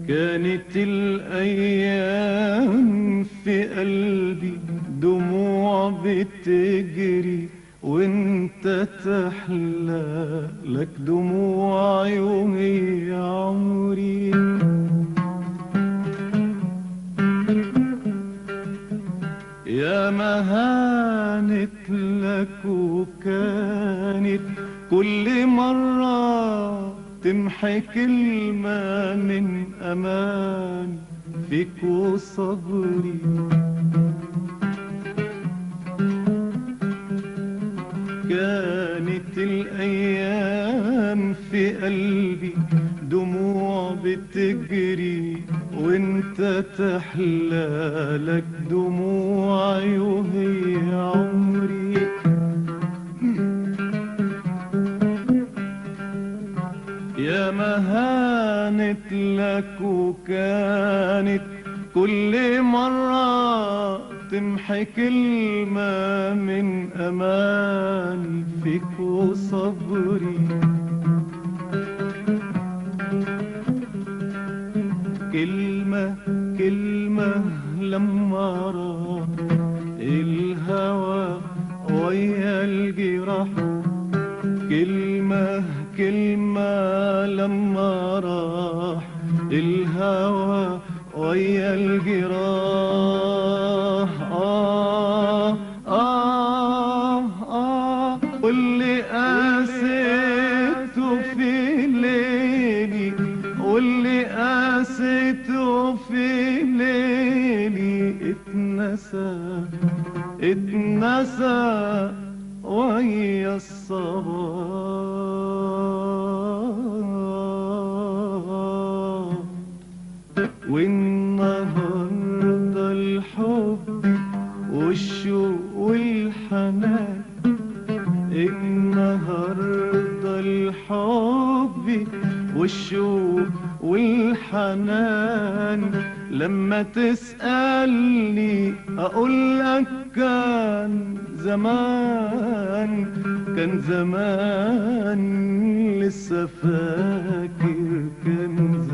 كانت الأيام في قلبي دموع بتجري وانت تحلى لك دموع عيوني يا عمري يا مهانت لك وكانت كل مرة تمحي كلمة من أمان فيك وصبري كانت الأيام في قلبي دموع بتجري وانت تحلى لك دموع عيوني يا عمري يا مهانت لك وكانت كل مرة تمحي كلمة من أماني فيك وصبري كلمة كلمة لما راح الهوى ويا الجراح كلمة كلمة لما راح الهوى ويا الجراح آه آه آه واللي قاسيته في ليلي واللي قاسيته في ليلي اتنسى اتنسى ويا الصباح والنهارده الحب والشوق والحنان النهارده الحب والشوق والحنان لما تسألني أقول لك كان زمان كان زمان لسه فاكر كان